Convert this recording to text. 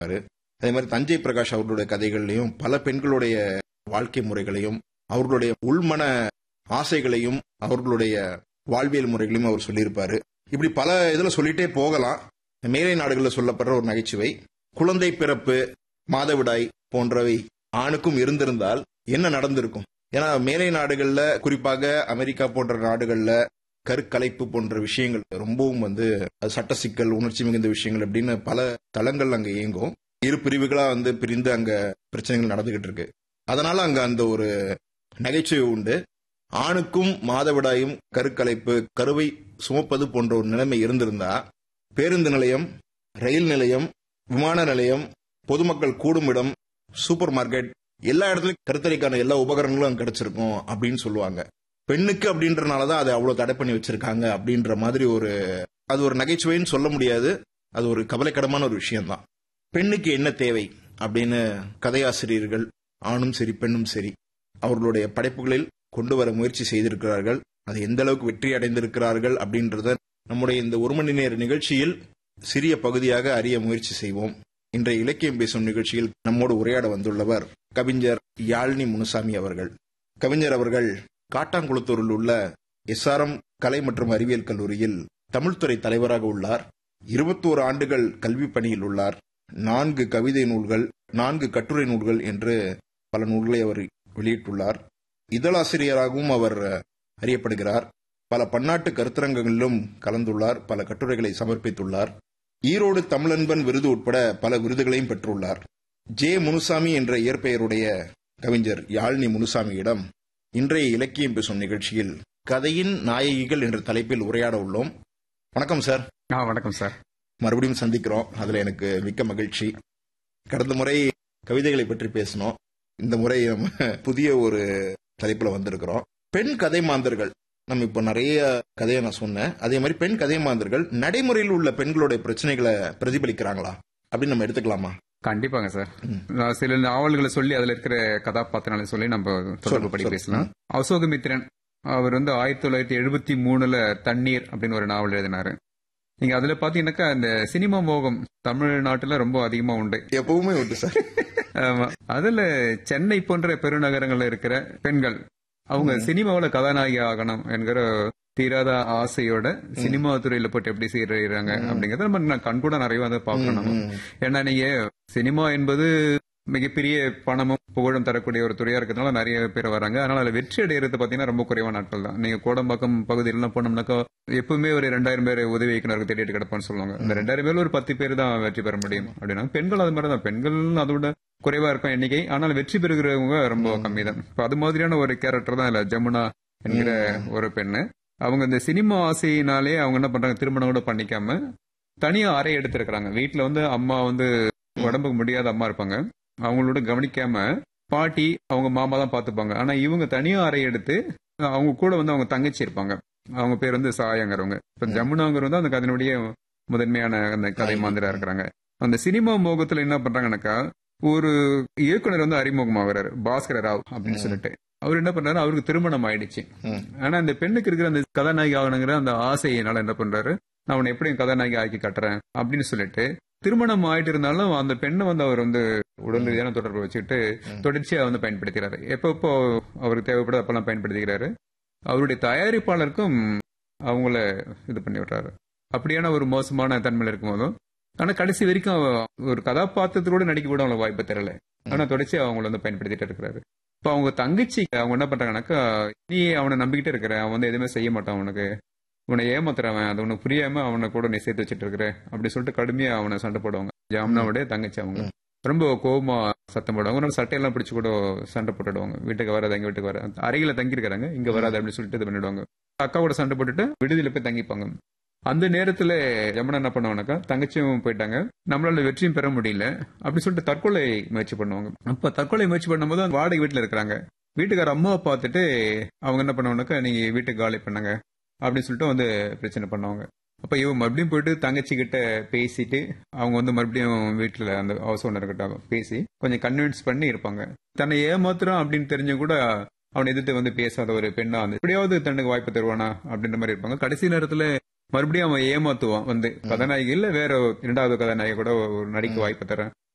இருக்காரு அதே மாதிரி தஞ்சை பிரகாஷ் அவர்களுடைய கதைகள்லையும் பல பெண்களுடைய வாழ்க்கை முறைகளையும் அவர்களுடைய உள்மன ஆசைகளையும் அவர்களுடைய வாழ்வியல் முறைகளையும் அவர் சொல்லியிருப்பாரு இப்படி பல இதுல சொல்லிட்டே போகலாம் மேலை நாடுகளில் சொல்லப்படுற ஒரு நகைச்சுவை குழந்தை பிறப்பு மாதவிடாய் போன்றவை ஆணுக்கும் இருந்திருந்தால் என்ன நடந்திருக்கும் ஏன்னா மேலை நாடுகள்ல குறிப்பாக அமெரிக்கா போன்ற நாடுகள்ல கருக்கலைப்பு போன்ற விஷயங்கள் ரொம்பவும் வந்து அது சட்ட சிக்கல் உணர்ச்சி மிகுந்த விஷயங்கள் அப்படின்னு பல தளங்கள் அங்க இயங்கும் இரு பிரிவுகளா வந்து பிரிந்து அங்க பிரச்சனைகள் நடந்துகிட்டு இருக்கு அதனால அங்க அந்த ஒரு நகைச்சுவை உண்டு ஆணுக்கும் மாதவிடாயும் கருக்கலைப்பு கருவை சுமப்பது போன்ற ஒரு நிலைமை இருந்திருந்தா பேருந்து நிலையம் ரயில் நிலையம் விமான நிலையம் பொதுமக்கள் கூடும் இடம் சூப்பர் மார்க்கெட் எல்லா இடத்துலயும் கருத்தரிக்கான எல்லா உபகரணங்களும் அங்க கிடைச்சிருக்கும் அப்படின்னு சொல்லுவாங்க பெண்ணுக்கு அப்படின்றனாலதான் அதை அவ்வளவு தடை பண்ணி வச்சிருக்காங்க அப்படின்ற மாதிரி ஒரு அது ஒரு நகைச்சுவைன்னு சொல்ல முடியாது அது ஒரு கவலைக்கிடமான ஒரு விஷயம்தான் பெண்ணுக்கு என்ன தேவை அப்படின்னு கதையாசிரியர்கள் ஆணும் சரி பெண்ணும் சரி அவர்களுடைய படைப்புகளில் கொண்டு வர முயற்சி செய்திருக்கிறார்கள் அது எந்த அளவுக்கு வெற்றி அடைந்திருக்கிறார்கள் அப்படின்றத நம்முடைய இந்த ஒரு மணி நேர நிகழ்ச்சியில் சிறிய பகுதியாக அறிய முயற்சி செய்வோம் இன்றைய இலக்கியம் பேசும் நிகழ்ச்சியில் நம்மோடு உரையாட வந்துள்ளவர் கவிஞர் யாழ்னி முனுசாமி அவர்கள் கவிஞர் அவர்கள் காட்டாங்குளத்தூரில் உள்ள எஸ்ஆர்எம் கலை மற்றும் அறிவியல் கல்லூரியில் தமிழ்துறை தலைவராக உள்ளார் இருபத்தோரு ஆண்டுகள் கல்வி பணியில் உள்ளார் நான்கு கவிதை நூல்கள் நான்கு கட்டுரை நூல்கள் என்று பல நூல்களை அவர் வெளியிட்டுள்ளார் இதழாசிரியராகவும் அவர் அறியப்படுகிறார் பல பன்னாட்டு கருத்தரங்கங்களிலும் கலந்துள்ளார் பல கட்டுரைகளை சமர்ப்பித்துள்ளார் ஈரோடு தமிழன்பன் விருது உட்பட பல விருதுகளையும் பெற்றுள்ளார் ஜே முனுசாமி என்ற இயற்பெயருடைய கவிஞர் யாழ்னி முனுசாமியிடம் இன்றைய இலக்கியம் பேசும் நிகழ்ச்சியில் கதையின் நாயகிகள் என்ற தலைப்பில் உரையாட உள்ளோம் வணக்கம் சார் ஆ வணக்கம் சார் மறுபடியும் சந்திக்கிறோம் அதுல எனக்கு மிக்க மகிழ்ச்சி கடந்த முறை கவிதைகளை பற்றி பேசினோம் இந்த முறை நம்ம புதிய ஒரு தலைப்புல வந்திருக்கிறோம் பெண் கதை மாந்தர்கள் நம்ம இப்ப நிறைய கதையை நான் சொன்னேன் அதே மாதிரி பெண் கதை மாந்தர்கள் நடைமுறையில் உள்ள பெண்களுடைய பிரச்சனைகளை பிரதிபலிக்கிறாங்களா அப்படின்னு நம்ம எடுத்துக்கலாமா கண்டிப்பாங்க சார் ம். நான் சில நாவல்களை சொல்லி அதுல இருக்கிற கதாபாத்திரங்களை சொல்லி நம்ம தொடர்பு படி சொல்லு. பேசலாம் அசோகமித்ரன் அவர் வந்து ஆயிரத்தி தொள்ளாயிரத்தி எழுபத்தி மூணுல தண்ணீர் அப்படின்னு ஒரு நாவல் எழுதினாரு நீங்க அதுல பாத்தீங்கன்னாக்கா அந்த சினிமா மோகம் தமிழ்நாட்டுல ரொம்ப அதிகமா உண்டு எப்பவுமே உண்டு சார் ஆமா. அதுல சென்னை போன்ற பெருநகரங்கள்ல இருக்கிற பெண்கள் அவங்க சினிமாவுல கதாநாயகி ஆகணும் என்கிற தீராத ஆசையோட சினிமா துறையில போட்டு எப்படி செய்யறாங்க அப்படிங்கறத நம்ம நான் கண்கூட நிறைய வந்து பார்க்கணும் ம், ம். ஏன்னா நீங்க சினிமா என்பது மிகப்பெரிய பணமும் புகழும் தரக்கூடிய ஒரு துறையா இருக்கிறதுனால நிறைய பேர் வராங்க அதனால அதுல வெற்றி அடைகிறது பாத்தீங்கன்னா ரொம்ப குறைவான நாட்கள் தான் நீங்க கோடம்பாக்கம் பகுதியிலாம் போனோம்னாக்கா எப்பவுமே ஒரு ரெண்டாயிரம் பேர் உதவி இயக்குனருக்கு தேடிட்டு கிடப்பான்னு சொல்லுவாங்க இந்த ரெண்டாயிரம் பேர்ல ஒரு பத்து பேர் தான் வெற்றி பெற முடியும் அப்படின்னா பெண்கள் அது மாதிரி தான் பெண்கள் அதோட குறைவா இருக்கும் எண்ணிக்கை ஆனால் வெற்றி பெறுகிறவங்க ரொம்ப கம்மி தான் இப்ப அது மாதிரியான ஒரு கேரக்டர் தான் இல்ல ஜமுனா என்கிற ஒரு பெண்ணு அவங்க இந்த சினிமா ஆசையினாலே அவங்க என்ன பண்றாங்க திருமணம் கூட பண்ணிக்காம தனியா அறை எடுத்திருக்கிறாங்க வீட்டுல வந்து அம்மா வந்து உடம்புக்கு முடியாத அம்மா இருப்பாங்க அவங்களோட கவனிக்காம பாட்டி அவங்க மாமா தான் பாத்துப்பாங்க ஆனா இவங்க தனியா அறை எடுத்து அவங்க கூட வந்து அவங்க தங்கச்சி இருப்பாங்க அவங்க பேர் வந்து சாயங்கிறவங்க இப்ப ஜமுனாங்கிறவங்க வந்து அந்த கதையினுடைய முதன்மையான அந்த கதை மாந்திரா இருக்கிறாங்க அந்த சினிமா மோகத்துல என்ன பண்றாங்கன்னாக்கா ஒரு இயக்குனர் வந்து அறிமுகமாகிறாரு பாஸ்கர ராவ் அப்படின்னு சொல்லிட்டு அவர் என்ன பண்றாரு அவருக்கு திருமணம் ஆயிடுச்சு ம். ஆனா அந்த பெண்ணுக்கு இருக்கிற அந்த கதாநாயகி ஆகணுங்கிற அந்த ஆசையினால என்ன பண்றாரு நான் அவனை எப்படியும் கதாநாயகி ஆக்கி கட்டுறேன் அப்படின்னு சொல்லிட்டு திருமணம் ஆயிட்டு இருந்தாலும் அந்த பெண்ணை வந்து அவர் வந்து உடல் ரீதியான தொடர்பு வச்சுக்கிட்டு தொடர்ச்சியா வந்து பயன்படுத்துகிறாரு எப்பப்போ அவருக்கு தேவைப்படுது அப்பெல்லாம் பயன்படுத்திக்கிறாரு அவருடைய தயாரிப்பாளருக்கும் அவங்கள இது பண்ணி விடுறாரு அப்படியான ஒரு மோசமான தன்மையில இருக்கும்போதும் ஆனா கடைசி வரைக்கும் அவ- ஒரு கதாபாத்திரத்தோட நடிக்க கூட அவங்களுக்கு வாய்ப்பு தெரியல ஆனா தொடர்ச்சி அவங்கள வந்து பயன்படுத்திட்டு இருக்கிறாரு இப்ப அவங்க தங்கச்சி அவங்க என்ன பண்றாங்கன்னாக்கா நீ அவனை நம்பிக்கிட்டே இருக்கிற அவன் வந்து எதுவுமே செய்ய மாட்டான் அவனுக்கு உன்னை ஏமாத்துறவன் அது உனக்கு புரியாம அவனை கூட நீ சேர்த்து வச்சிட்டு இருக்கிற அப்படி சொல்லிட்டு கடுமையா அவனை சண்டை போடுவாங்க ஜாம்னாவுடைய தங்கச்சி அவங்க ரொம்ப கோபமா சத்தம் போடுவாங்க ஒரு நாள் சட்டையெல்லாம் பிடிச்சு கூட சண்டை போட்டுடுவாங்க வீட்டுக்கு வராது எங்க வீட்டுக்கு வர அருகில தங்கி இருக்காங்க இங்க வராது அப்படின்னு சொல்லிட்டு இது பண்ணிடுவாங்க அக்கா கூட சண்டை போட்டுட்டு விடுதியில போய் தங்கிப்பாங்க அந்த நேரத்துல யமுனா என்ன பண்ணுவாங்கனாக்கா தங்கச்சியும் போயிட்டாங்க நம்மளால வெற்றியும் பெற முடியல அப்படி சொல்லிட்டு தற்கொலை முயற்சி பண்ணுவாங்க அப்ப தற்கொலை முயற்சி பண்ணும்போது அந்த வாடகை வீட்டுல இருக்கிறாங்க வீட்டுக்கார அம்மாவை பார்த்துட்டு அவங்க என்ன பண்ணுவாங்கனாக்கா நீங்க வீட்டுக்கு காலி பண்ணுங்க அப்படின்னு சொல்லிட்டு வந்து பிரச்சனை பண்ணுவாங்க அப்ப இவன் மறுபடியும் போயிட்டு தங்கச்சி கிட்ட பேசிட்டு அவங்க வந்து மறுபடியும் வீட்டுல அந்த ஹவுஸ் ஓனர் கிட்ட பேசி கொஞ்சம் கன்வின்ஸ் பண்ணி இருப்பாங்க தன்னை ஏமாத்துறான் அப்படின்னு தெரிஞ்சு கூட அவனை எதிர்த்து வந்து பேசாத ஒரு பெண்ணா வந்து எப்படியாவது தன்னுக்கு வாய்ப்பு தருவானா அப்படின்ற மாதிரி இருப்பாங்க கடைசி நேரத்துல மறுபடியும் அவன் ஏமாத்துவான் வந்து கதாநாயகி இல்ல வேற இரண்டாவது கதாநாயகி கூட ஒரு நடிக்க வாய்ப்பு தரேன்